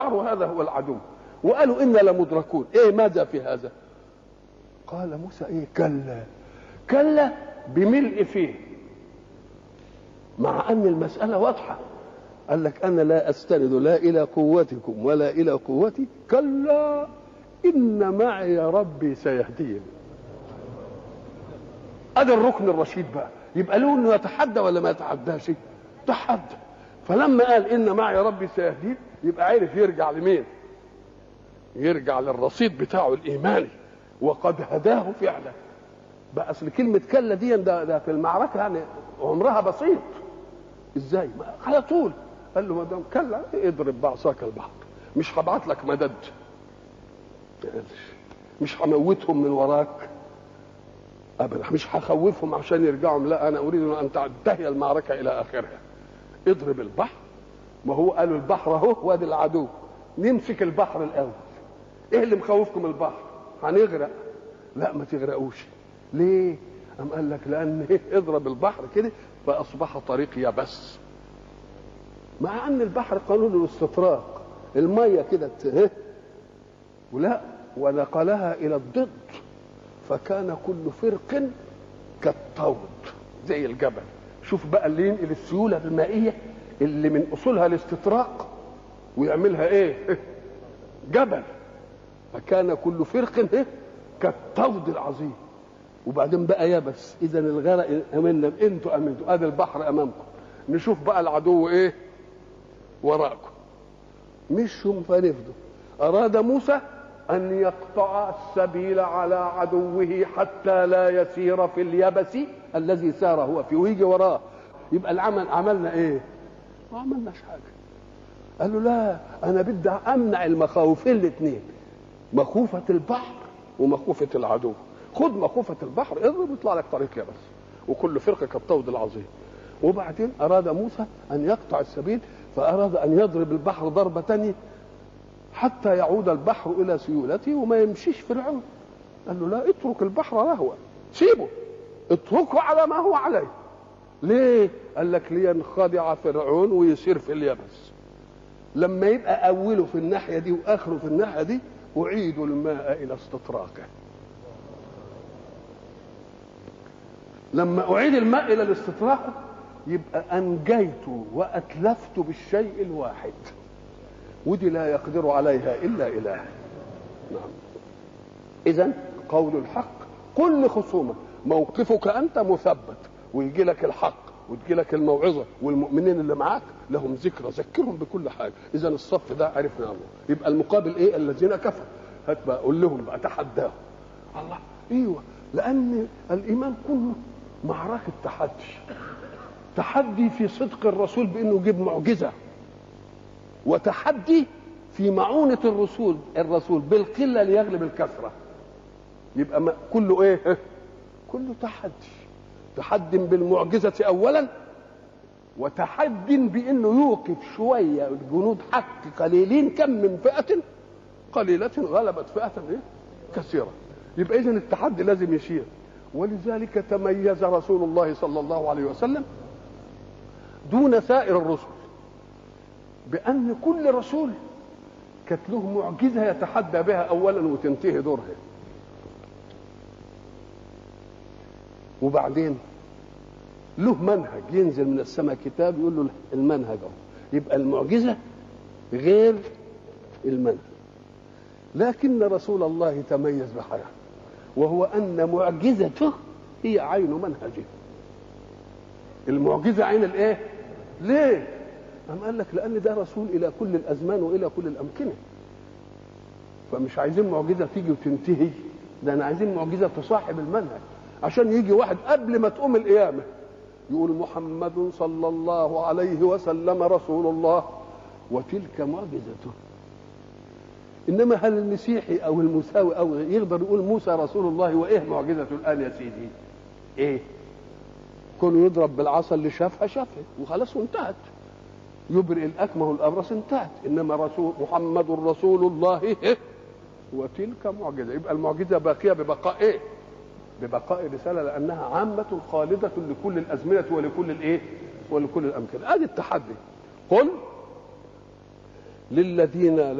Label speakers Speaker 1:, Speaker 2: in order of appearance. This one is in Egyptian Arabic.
Speaker 1: وهذا هو العدو وقالوا إنا لمدركون إيه ماذا في هذا قال موسى إيه كلا كلا بملء فيه مع أن المسألة واضحة قال لك أنا لا أستند لا إلى قوتكم ولا إلى قوتي كلا إن معي ربي سيهدين ادي الركن الرشيد بقى يبقى له انه يتحدى ولا ما يتحداش تحدى فلما قال ان معي ربي سيهدين يبقى عرف يرجع لمين يرجع للرصيد بتاعه الايماني وقد هداه فعلا بقى اصل كلمه كلا دي ده, ده في المعركه يعني عمرها بسيط ازاي ما على طول قال له ما دام كلا اضرب بعصاك البحر مش هبعت لك مدد مش هموتهم من وراك ابدا مش هخوفهم عشان يرجعوا لا انا اريد ان تنتهي المعركه الى اخرها اضرب البحر ما هو قالوا البحر اهو وادي العدو نمسك البحر الاول ايه اللي مخوفكم البحر هنغرق لا ما تغرقوش ليه ام قال لك لان إيه؟ اضرب البحر كده فاصبح طريق يبس مع ان البحر قانون الاستطراق الميه كده ت- ولا ونقلها الى الضد فكان كل فرق كالطود زي الجبل شوف بقى اللي ينقل السيوله المائيه اللي من اصولها الاستطراق ويعملها ايه جبل فكان كل فرق ايه كالطود العظيم وبعدين بقى يبس اذا الغرق امنا انتوا امنتوا ادي البحر امامكم نشوف بقى العدو ايه وراءكم مشهم فنفدوا اراد موسى ان يقطع السبيل على عدوه حتى لا يسير في اليبس الذي سار هو فيه ويجي وراه يبقى العمل عملنا ايه ما عملناش حاجه قال له لا انا بدي امنع المخاوفين الاثنين مخوفه البحر ومخوفه العدو خد مخوفه البحر اضرب يطلع لك طريق يبس وكل فرقه كالطود العظيم وبعدين اراد موسى ان يقطع السبيل فاراد ان يضرب البحر ضربه ثانيه حتى يعود البحر الى سيولته وما يمشيش فرعون قال له لا اترك البحر رهوا سيبه اتركه على ما هو عليه ليه قال لك لينخدع فرعون ويسير في اليبس لما يبقى اوله في الناحيه دي واخره في الناحيه دي اعيد الماء الى استطراقه لما اعيد الماء الى الاستطراق يبقى انجيت واتلفت بالشيء الواحد ودي لا يقدر عليها الا اله نعم اذا قول الحق كل خصومه موقفك انت مثبت ويجي لك الحق وتجي لك الموعظه والمؤمنين اللي معاك لهم ذكرى ذكرهم بكل حاجه اذا الصف ده عرفنا الله يبقى المقابل ايه الذين كفروا هات بقى قول لهم بقى تحداهم الله ايوه لان الايمان كله معركه تحدي تحدي في صدق الرسول بانه يجيب معجزه وتحدي في معونة الرسول الرسول بالقلة ليغلب الكثرة يبقى ما كله ايه كله تحدي تحد بالمعجزة أولا وتحد بأنه يوقف شوية جنود حق قليلين كم من فئة قليلة غلبت فئة إيه؟ كثيرة يبقى إذن التحدي لازم يشير ولذلك تميز رسول الله صلى الله عليه وسلم دون سائر الرسل بأن كل رسول كانت له معجزة يتحدى بها أولا وتنتهي دورها وبعدين له منهج ينزل من السماء كتاب يقول له المنهج اهو يبقى المعجزة غير المنهج لكن رسول الله تميز بحاجة وهو أن معجزته هي عين منهجه المعجزة عين الايه ليه أم قال لك لأن ده رسول إلى كل الأزمان وإلى كل الأمكنة فمش عايزين معجزة تيجي وتنتهي ده أنا عايزين معجزة تصاحب المنهج عشان يجي واحد قبل ما تقوم القيامة يقول محمد صلى الله عليه وسلم رسول الله وتلك معجزته انما هل المسيحي او المساوي او يقدر يقول موسى رسول الله وايه معجزته الان يا سيدي ايه كونه يضرب بالعصا اللي شافها شافها وخلاص وانتهت يبرئ الاكمه والابرص انتهت انما رسول محمد رسول الله إيه؟ وتلك معجزه يبقى المعجزه باقيه ببقاء ايه ببقاء الرساله لانها عامه خالده لكل الازمنه ولكل الايه ولكل الامكنه ادي التحدي قل للذين